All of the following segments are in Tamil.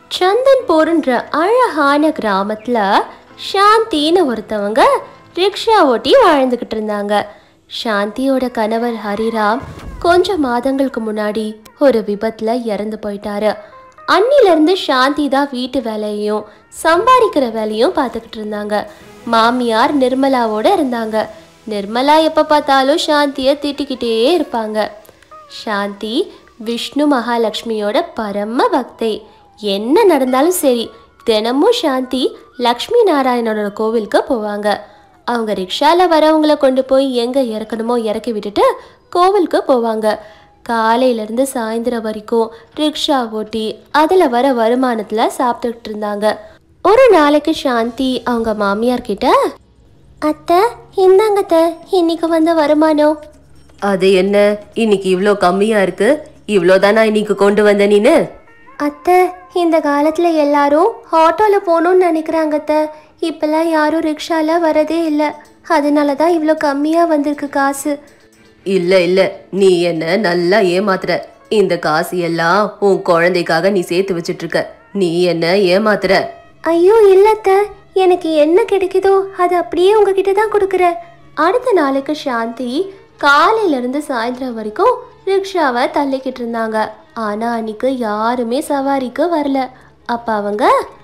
சந்தன்பூர்ன்ற அழகான கிராமத்துல சாந்தின்னு ஒருத்தவங்க ரிக்ஷா ஓட்டி வாழ்ந்துகிட்டு இருந்தாங்க சாந்தியோட கணவர் ஹரிராம் கொஞ்ச மாதங்களுக்கு முன்னாடி ஒரு விபத்துல இறந்து போயிட்டாரு அன்னில இருந்து சாந்தி தான் வீட்டு வேலையையும் சம்பாதிக்கிற வேலையும் பார்த்துக்கிட்டு இருந்தாங்க மாமியார் நிர்மலாவோட இருந்தாங்க நிர்மலா எப்ப பார்த்தாலும் சாந்தியை திட்டிக்கிட்டே இருப்பாங்க சாந்தி விஷ்ணு மகாலட்சுமியோட பரம பக்தை என்ன நடந்தாலும் சரி தினமும் சாந்தி லக்ஷ்மி நாராயணனோட கோவிலுக்கு போவாங்க அவங்க ரிக்ஷால வரவங்கள கொண்டு போய் எங்க இறக்கணுமோ இறக்கி விட்டுட்டு கோவிலுக்கு போவாங்க காலையில இருந்து சாயந்தரம் வரைக்கும் ரிக்ஷா ஓட்டி அதுல வர வருமானத்துல சாப்பிட்டுட்டு இருந்தாங்க ஒரு நாளைக்கு சாந்தி அவங்க மாமியார் கிட்ட அத்தை இந்தாங்க அத்தை இன்னைக்கு வந்த வருமானம் அது என்ன இன்னைக்கு இவ்ளோ கம்மியா இருக்கு இவ்ளோதானா இன்னைக்கு கொண்டு வந்த நீனு அத்தை இந்த காலத்துல எல்லாரும் ஆட்டோல போகணும்னு நினைக்கிறாங்க அத்தை இப்பெல்லாம் யாரும் ரிக்ஷால வரதே இல்லை அதனால தான் இவ்வளோ கம்மியா வந்திருக்கு காசு இல்ல இல்ல நீ என்ன நல்லா ஏமாத்துற இந்த காசு எல்லாம் உன் குழந்தைக்காக நீ சேர்த்து வச்சிட்டு இருக்க நீ என்ன ஏமாத்துற ஐயோ இல்ல அத்தை எனக்கு என்ன கிடைக்குதோ அது அப்படியே உங்ககிட்ட தான் கொடுக்குறேன் அடுத்த நாளைக்கு சாந்தி காலையில இருந்து சாயந்தரம் வரைக்கும் ரிக்ஷாவை தள்ளிக்கிட்டு இருந்தாங்க ஆனா அன்னைக்கு யாருமே சவாரிக்கு வரல அப்ப அவங்க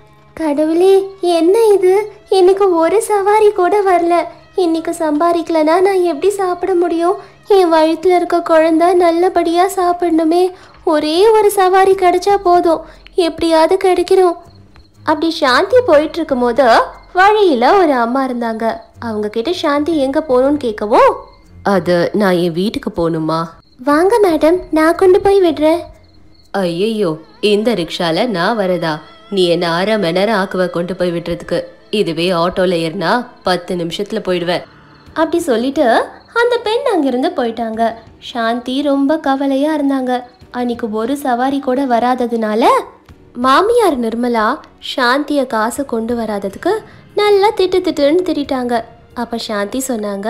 கடவுளே என்ன இது இன்னைக்கு ஒரு சவாரி கூட வரல இன்னைக்கு சம்பாதிக்கலனா நான் எப்படி சாப்பிட முடியும் என் வயிற்றுல இருக்க குழந்தை நல்லபடியா சாப்பிடணுமே ஒரே ஒரு சவாரி கிடைச்சா போதும் எப்படியாவது கிடைக்கணும் அப்படி சாந்தி போயிட்டு இருக்கும்போது வழியில ஒரு அம்மா இருந்தாங்க அவங்க கிட்ட சாந்தி எங்க போகணும்னு கேட்கவும் அது நான் என் வீட்டுக்கு போகணுமா வாங்க மேடம் நான் கொண்டு போய் விடுறேன் ஐயையோ இந்த ரிக்ஷால நான் வரதா நீ என்ன அரை மணி நேரம் ஆக்குவ கொண்டு போய் விடுறதுக்கு இதுவே ஆட்டோல ஏறினா பத்து நிமிஷத்துல போயிடுவேன் அப்படி சொல்லிட்டு அந்த பெண் அங்கிருந்து போயிட்டாங்க சாந்தி ரொம்ப கவலையா இருந்தாங்க அன்னைக்கு ஒரு சவாரி கூட வராததுனால மாமியார் நிர்மலா சாந்திய காசு கொண்டு வராததுக்கு நல்லா திட்டு திட்டுன்னு திட்டிட்டாங்க அப்ப சாந்தி சொன்னாங்க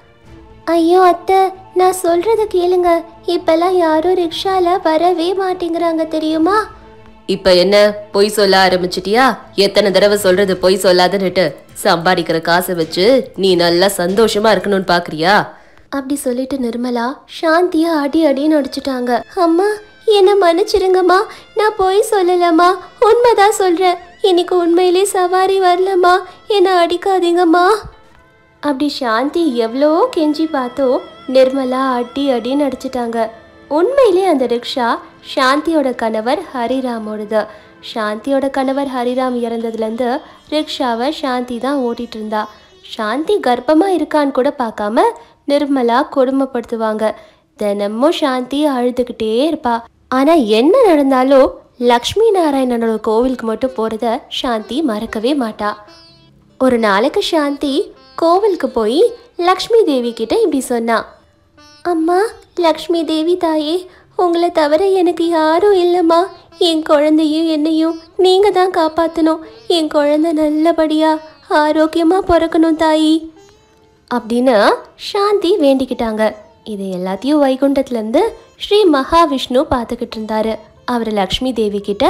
ஐயோ அத்தை நான் சொல்றத கேளுங்க இப்பெல்லாம் யாரும் ரிக்ஷால வரவே மாட்டேங்கிறாங்க தெரியுமா இப்ப என்ன பொய் சொல்ல ஆரம்பிச்சிட்டியா எத்தனை தடவை சொல்றது பொய் சொல்லாதன்னுட்டு சம்பாதிக்கிற காசை வச்சு நீ நல்லா சந்தோஷமா இருக்கணும்னு பாக்குறியா அப்படி சொல்லிட்டு நிர்மலா சாந்திய அடி அடின்னு அடிச்சிட்டாங்க அம்மா என்னை மன்னிச்சிருங்கம்மா நான் போய் சொல்லலம்மா உண்மைதான் சொல்றேன் இன்னைக்கு உண்மையிலே சவாரி வரலம்மா என்னை அடிக்காதீங்கம்மா அப்படி சாந்தி எவ்வளோ கெஞ்சி பார்த்தோ நிர்மலா அடி அடின்னு அடிச்சிட்டாங்க உண்மையிலே அந்த ரிக்ஷா சாந்தியோட கணவர் ஹரிராமோடது சாந்தியோட கணவர் ஹரிராம் இறந்ததுலேருந்து ரிக்ஷாவை சாந்தி தான் ஓட்டிட்டு இருந்தா சாந்தி கர்ப்பமா இருக்கான்னு கூட பார்க்காம நிர்மலா கொடுமைப்படுத்துவாங்க தினமும் சாந்தி அழுதுகிட்டே இருப்பா ஆனா என்ன நடந்தாலும் லக்ஷ்மி நாராயணனோட கோவிலுக்கு மட்டும் போறத சாந்தி மறக்கவே மாட்டா ஒரு நாளைக்கு சாந்தி கோவிலுக்கு போய் லக்ஷ்மி தேவி கிட்ட இப்படி சொன்னா அம்மா லக்ஷ்மி தேவி தாயே உங்களை தவிர எனக்கு யாரும் இல்லைம்மா என் குழந்தையும் என்னையும் நீங்க தான் காப்பாற்றணும் என் குழந்தை நல்லபடியா ஆரோக்கியமா பிறக்கணும் தாயி அப்படின்னு சாந்தி வேண்டிக்கிட்டாங்க இது எல்லாத்தையும் வைகுண்டத்துலேருந்து ஸ்ரீ மகாவிஷ்ணு பார்த்துக்கிட்டு இருந்தாரு அவர் லக்ஷ்மி தேவி கிட்ட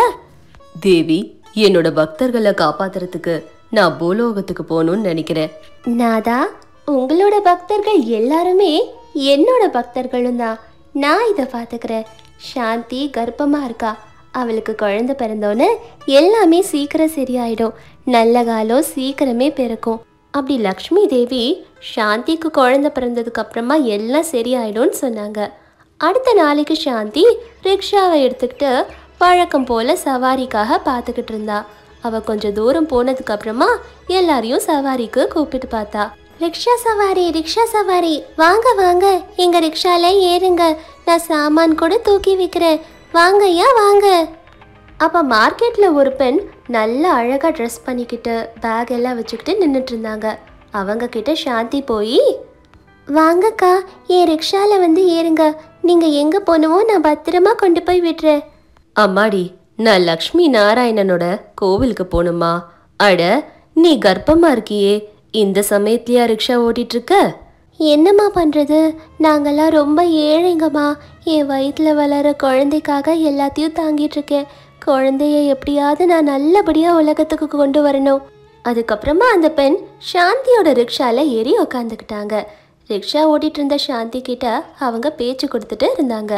தேவி என்னோட பக்தர்களை காப்பாத்துறதுக்கு நான் பூலோகத்துக்கு போகணும்னு நினைக்கிறேன் நாதா உங்களோட பக்தர்கள் எல்லாருமே என்னோட பக்தர்களும் தான் நான் இதை பார்த்துக்கிறேன் சாந்தி கர்ப்பமா இருக்கா அவளுக்கு குழந்தை பிறந்தோன்னு எல்லாமே சீக்கிரம் சரியாயிடும் நல்ல காலம் சீக்கிரமே பிறக்கும் அப்படி லக்ஷ்மி தேவி சாந்திக்கு குழந்தை பிறந்ததுக்கு அப்புறமா எல்லாம் சரியாயிடும்னு சொன்னாங்க அடுத்த நாளைக்கு சாந்தி ரிக்ஷாவை எடுத்துக்கிட்டு வழக்கம் போல சவாரிக்காக பார்த்துக்கிட்டு இருந்தா அவ கொஞ்சம் தூரம் போனதுக்கு அப்புறமா எல்லாரையும் சவாரிக்கு கூப்பிட்டு பார்த்தா ரிக்ஷா சவாரி ரிக்ஷா சவாரி வாங்க வாங்க எங்க ரிக்ஷால ஏறுங்க நான் சாமான் கூட தூக்கி வைக்கிறேன் வாங்கய்யா வாங்க அப்ப மார்க்கெட்ல ஒரு பெண் நல்ல அழகா ட்ரெஸ் பண்ணிக்கிட்டு பேக் எல்லாம் வச்சுக்கிட்டு நின்றுட்டு இருந்தாங்க அவங்க கிட்ட சாந்தி போய் வாங்கக்கா என் ரிக்ஷால வந்து ஏறுங்க நீங்க எங்க போகணுமோ நான் பத்திரமா கொண்டு போய் விடுறேன் அம்மாடி நான் லக்ஷ்மி நாராயணனோட கோவிலுக்கு போகணுமா அட நீ கர்ப்பமா இருக்கியே இந்த சமயத்திலயா ரிக்ஷா ஓட்டிட்டு இருக்க என்னம்மா பண்ணுறது நாங்கெல்லாம் ரொம்ப ஏழைங்கம்மா என் வயிற்றில் வளர குழந்தைக்காக எல்லாத்தையும் தாங்கிட்டு இருக்கேன் குழந்தைய எப்படியாவது நான் நல்லபடியா உலகத்துக்கு கொண்டு வரணும் அதுக்கப்புறமா அந்த பெண் சாந்தியோட ரிக்ஷால ஏறி உக்காந்துக்கிட்டாங்க ரிக்ஷா ஓட்டிட்டு இருந்த சாந்தி கிட்ட அவங்க பேச்சு கொடுத்துட்டு இருந்தாங்க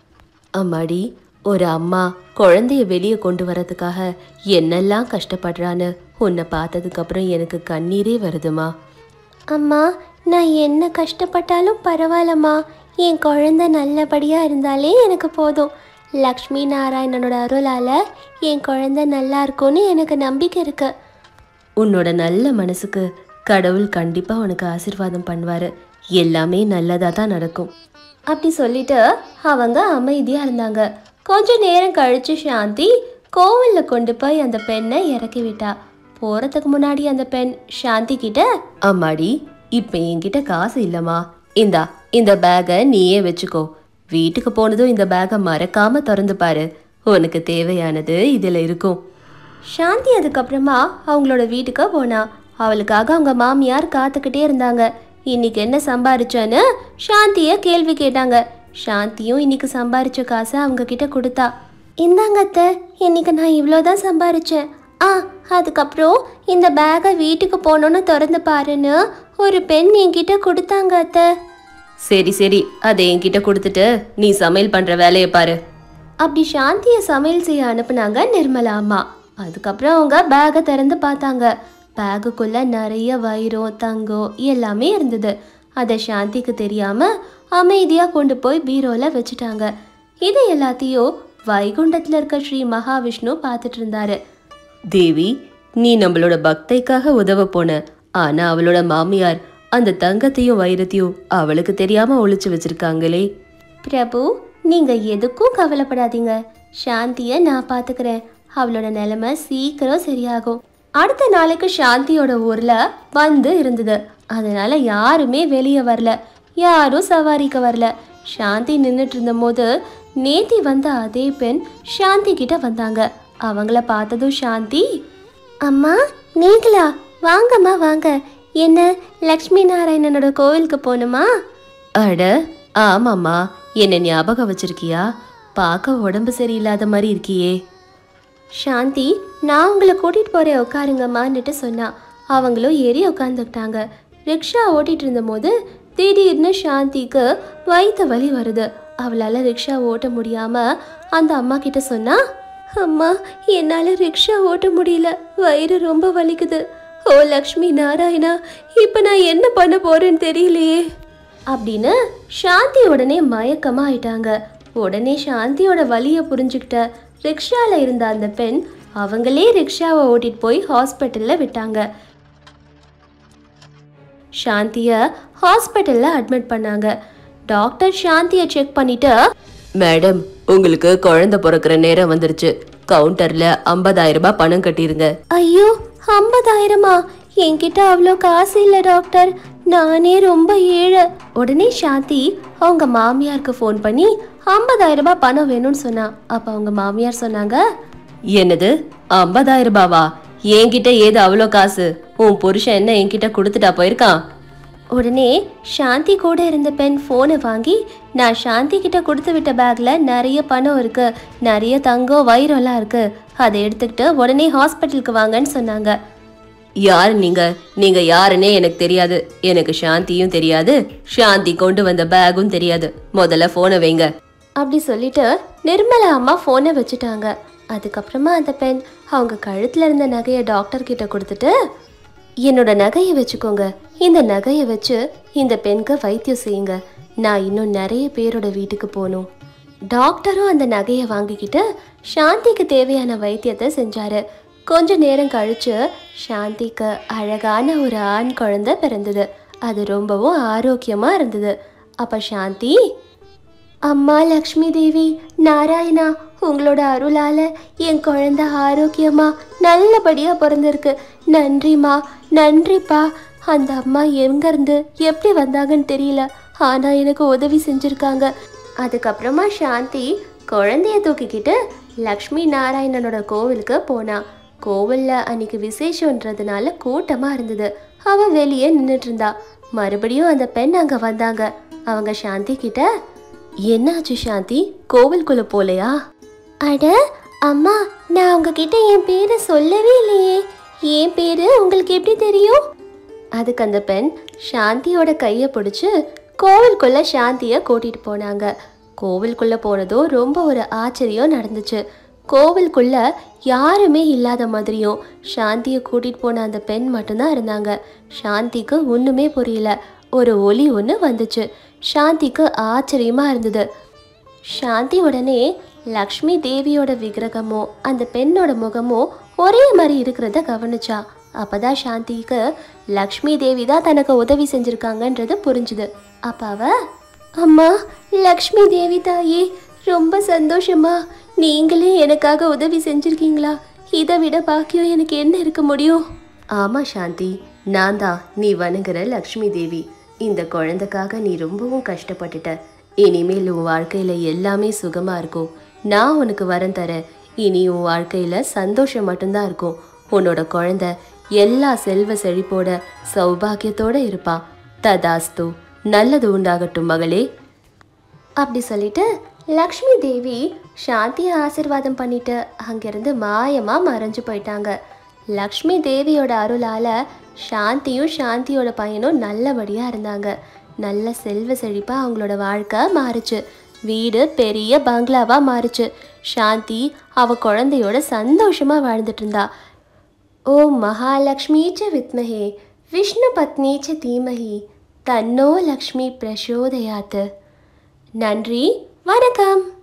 அம்மாடி ஒரு அம்மா குழந்தைய வெளியே கொண்டு வரதுக்காக என்னெல்லாம் கஷ்டப்படுறான்னு உன்னை பார்த்ததுக்கு அப்புறம் எனக்கு கண்ணீரே வருதுமா அம்மா நான் என்ன கஷ்டப்பட்டாலும் பரவாயில்லம்மா என் குழந்தை நல்லபடியா இருந்தாலே எனக்கு போதும் லக்ஷ்மி நாராயணனோட அருளால என் குழந்தை நல்லா இருக்கும்னு எனக்கு நம்பிக்கை இருக்கு உன்னோட நல்ல மனசுக்கு கடவுள் கண்டிப்பா உனக்கு ஆசீர்வாதம் பண்ணுவாரு எல்லாமே நல்லதா தான் நடக்கும் அப்படி சொல்லிட்டு அவங்க அமைதியா இருந்தாங்க கொஞ்ச நேரம் கழிச்சு சாந்தி கோவில்ல கொண்டு போய் அந்த பெண்ணை இறக்கி விட்டா போறதுக்கு முன்னாடி அந்த பெண் சாந்தி கிட்ட அம்மாடி இப்ப என்கிட்ட காசு இல்லம்மா இந்தா இந்த பேக்கை நீயே வச்சுக்கோ வீட்டுக்கு போனதும் இந்த பேக்கை மறக்காம திறந்து பாரு உனக்கு தேவையானது இதுல இருக்கும் சாந்தி அதுக்கப்புறமா அவங்களோட வீட்டுக்கு போனா அவளுக்காக அவங்க மாமியார் காத்துக்கிட்டே இருந்தாங்க இன்னைக்கு என்ன சம்பாரிச்சேன்னு சாந்திய கேள்வி கேட்டாங்க சாந்தியும் இன்னைக்கு சம்பாரிச்ச காசை அவங்க கிட்ட கொடுத்தா இந்தாங்க அத்தை இன்னைக்கு நான் இவ்வளோதான் சம்பாரிச்சேன் ஆ அதுக்கப்புறம் இந்த பேக்கை வீட்டுக்கு போனோன்னு திறந்து பாருன்னு ஒரு பெண் என்கிட்ட கொடுத்தாங்க அத்தை சரி சரி அதை என்கிட்ட கொடுத்துட்டு நீ சமையல் பண்ற வேலையை பாரு அப்படி சாந்தியை சமையல் செய்ய அனுப்புனாங்க நிர்மலா அம்மா அதுக்கப்புறம் அவங்க பேக்கை திறந்து பார்த்தாங்க பேகுக்குள்ள நிறைய வைரம் தங்கம் எல்லாமே இருந்தது அதை சாந்திக்கு தெரியாம அமைதியா கொண்டு போய் பீரோல வச்சுட்டாங்க இது எல்லாத்தையும் வைகுண்டத்துல இருக்க ஸ்ரீ மகாவிஷ்ணு பார்த்துட்டு இருந்தாரு தேவி நீ நம்மளோட பக்தைக்காக உதவ போன ஆனா அவளோட மாமியார் அந்த தங்கத்தையும் வைரத்தையும் அவளுக்கு தெரியாம ஒளிச்சு வச்சிருக்காங்களே பிரபு நீங்க எதுக்கும் கவலைப்படாதீங்க சாந்திய நான் பாத்துக்கிறேன் அவளோட நிலைமை சீக்கிரம் சரியாகும் அடுத்த நாளைக்கு சாந்தியோட ஊர்ல வந்து இருந்தது அதனால யாருமே வெளியே வரல யாரும் சவாரிக்கு வரல சாந்தி நின்றுட்டு இருந்தபோது நேத்தி வந்த அதே பெண் சாந்தி கிட்ட வந்தாங்க அவங்கள பார்த்ததும் சாந்தி அம்மா நீங்களா வாங்கம்மா வாங்க என்ன லக்ஷ்மி நாராயணனோட கோவிலுக்கு போகணுமா அட ஆமாம்மா என்ன ஞாபகம் வச்சிருக்கியா பார்க்க உடம்பு சரியில்லாத மாதிரி இருக்கியே சாந்தி நான் உங்களை கூட்டிட்டு போறேன் உட்காருங்கம்மான்னுட்டு சொன்னா அவங்களும் ஏறி உட்காந்துக்கிட்டாங்க ரிக்ஷா ஓட்டிட்டு இருந்தபோது திடீர்னு சாந்திக்கு வயிற்று வலி வருது அவளால ரிக்ஷா ஓட்ட முடியாம அந்த அம்மா கிட்ட சொன்னா அம்மா என்னால ரிக்ஷா ஓட்ட முடியல வயிறு ரொம்ப வலிக்குது ஓ லக்ஷ்மி நாராயணா இப்போ நான் என்ன பண்ண போறேன்னு தெரியலையே அப்படின்னு சாந்தி உடனே மயக்கமா ஆயிட்டாங்க உடனே சாந்தியோட வலியை புரிஞ்சுக்கிட்ட ரிக்ஷால இருந்த அந்த பெண் அவங்களே ரிக்ஷாவை ஓட்டிட்டு போய் ஹாஸ்பிட்டல்ல விட்டாங்க சாந்திய ஹாஸ்பிட்டல்ல அட்மிட் பண்ணாங்க டாக்டர் சாந்தியை செக் பண்ணிட்டு மேடம் உங்களுக்கு குழந்தை பிறக்கிற நேரம் வந்துருச்சு கவுண்டர்ல 50000 ரூபாய் பணம் கட்டிருங்க ஐயோ ஐம்பதாயிரமா என்கிட்ட அவ்வளோ காசு இல்லை டாக்டர் நானே ரொம்ப ஏழை உடனே சாந்தி அவங்க மாமியாருக்கு ஃபோன் பண்ணி 50000 ரூபாய் பணம் வேணும்னு சொன்னா அப்போ அவங்க மாமியார் சொன்னாங்க என்னது 50000 ரூபாவா என்கிட்ட ஏது அவ்வளோ காசு உன் புருஷன் என்ன என்கிட்ட கொடுத்துட்டா போயிருக்கான் உடனே சாந்தி கூட இருந்த பெண் ஃபோனை வாங்கி நான் சாந்தி கிட்ட கொடுத்து விட்ட பேக்ல நிறைய பணம் இருக்கு நிறைய தங்கம் வைரம்லாம் இருக்கு அதை எடுத்துக்கிட்டு உடனே ஹாஸ்பிட்டலுக்கு வாங்கன்னு சொன்னாங்க யார் நீங்க நீங்க யாருன்னே எனக்கு தெரியாது எனக்கு சாந்தியும் தெரியாது சாந்தி கொண்டு வந்த பேகும் தெரியாது முதல்ல போனை வைங்க அப்படி சொல்லிட்டு நிர்மலா அம்மா ஃபோனை வச்சுட்டாங்க அதுக்கப்புறமா அந்த பெண் அவங்க கழுத்துல இருந்த நகையை டாக்டர் கிட்ட கொடுத்துட்டு என்னோட நகையை வச்சுக்கோங்க இந்த நகையை வச்சு இந்த பெண்க்கு வைத்தியம் செய்யுங்க நான் இன்னும் நிறைய பேரோட வீட்டுக்கு போகணும் டாக்டரும் அந்த நகையை வாங்கிக்கிட்டு சாந்திக்கு தேவையான வைத்தியத்தை செஞ்சாரு கொஞ்ச நேரம் கழிச்சு சாந்திக்கு அழகான ஒரு ஆண் குழந்தை பிறந்தது அது ரொம்பவும் ஆரோக்கியமா இருந்தது அப்ப சாந்தி அம்மா லக்ஷ்மி தேவி நாராயணா உங்களோட அருளால என் குழந்தை ஆரோக்கியமா நல்லபடியா பிறந்திருக்கு நன்றிம்மா நன்றிப்பா அந்த அம்மா எங்க இருந்து எப்படி வந்தாங்கன்னு தெரியல ஆனா எனக்கு உதவி செஞ்சிருக்காங்க அதுக்கப்புறமா சாந்தி குழந்தைய தூக்கிக்கிட்டு லக்ஷ்மி நாராயணனோட கோவிலுக்கு போனா கோவில்ல அன்னைக்கு விசேஷன்றதுனால கூட்டமா இருந்தது அவ வெளியே நின்னுட்டு இருந்தா மறுபடியும் அந்த பெண் அங்க வந்தாங்க அவங்க சாந்தி கிட்ட என்னாச்சு சாந்தி கோவிலுக்குள்ள போலையா அட அம்மா நான் உங்ககிட்ட என் பேரை சொல்லவே இல்லையே என் பேரு உங்களுக்கு எப்படி தெரியும் அதுக்கு அந்த பெண் சாந்தியோட கையை பிடிச்சி கோவிலுக்குள்ள சாந்தியை கூட்டிட்டு போனாங்க கோவிலுக்குள்ள போனதும் ரொம்ப ஒரு ஆச்சரியம் நடந்துச்சு கோவிலுக்குள்ள யாருமே இல்லாத மாதிரியும் சாந்தியை கூட்டிட்டு போன அந்த பெண் மட்டும்தான் இருந்தாங்க சாந்திக்கு ஒண்ணுமே புரியல ஒரு ஒலி ஒன்று வந்துச்சு சாந்திக்கு ஆச்சரியமா இருந்தது சாந்தி உடனே லக்ஷ்மி தேவியோட விக்கிரகமோ அந்த பெண்ணோட முகமோ ஒரே மாதிரி இருக்கிறத கவனிச்சா அப்பதான் சாந்திக்கு லக்ஷ்மி தேவி தான் தனக்கு உதவி செஞ்சிருக்காங்கன்றது புரிஞ்சுது அப்ப அவ அம்மா லக்ஷ்மி தேவி தாயே ரொம்ப சந்தோஷமா நீங்களே எனக்காக உதவி செஞ்சிருக்கீங்களா இதை விட பாக்கியம் எனக்கு என்ன இருக்க முடியும் ஆமா சாந்தி நான் தான் நீ வணங்குற லக்ஷ்மி தேவி இந்த குழந்தைக்காக நீ ரொம்பவும் கஷ்டப்பட்டுட்ட இனிமேல் உன் வாழ்க்கையில எல்லாமே சுகமா இருக்கும் நான் உனக்கு வரம் தரேன் இனி உன் வாழ்க்கையில சந்தோஷம் மட்டும்தான் இருக்கும் உன்னோட குழந்தை எல்லா செல்வ செழிப்போட சௌபாகியத்தோட இருப்பான் ததாஸ்து நல்லது உண்டாகட்டும் மகளே அப்படி சொல்லிட்டு லக்ஷ்மி தேவி சாந்தியை ஆசிர்வாதம் பண்ணிட்டு அங்கிருந்து மாயமா மறைஞ்சு போயிட்டாங்க லக்ஷ்மி தேவியோட அருளால சாந்தியும் சாந்தியோட பையனும் நல்லபடியா இருந்தாங்க நல்ல செல்வ செழிப்பா அவங்களோட வாழ்க்கை மாறுச்சு வீடு பெரிய பங்களாவா மாறுச்சு சாந்தி அவ குழந்தையோட சந்தோஷமா வாழ்ந்துட்டு இருந்தா ஓம் மகாலட்சுமி ச வித்மஹே விஷ்ணு பத்னி ச தீமஹி தன்னோ லக்ஷ்மி பிரசோதயாத் நன்றி வணக்கம்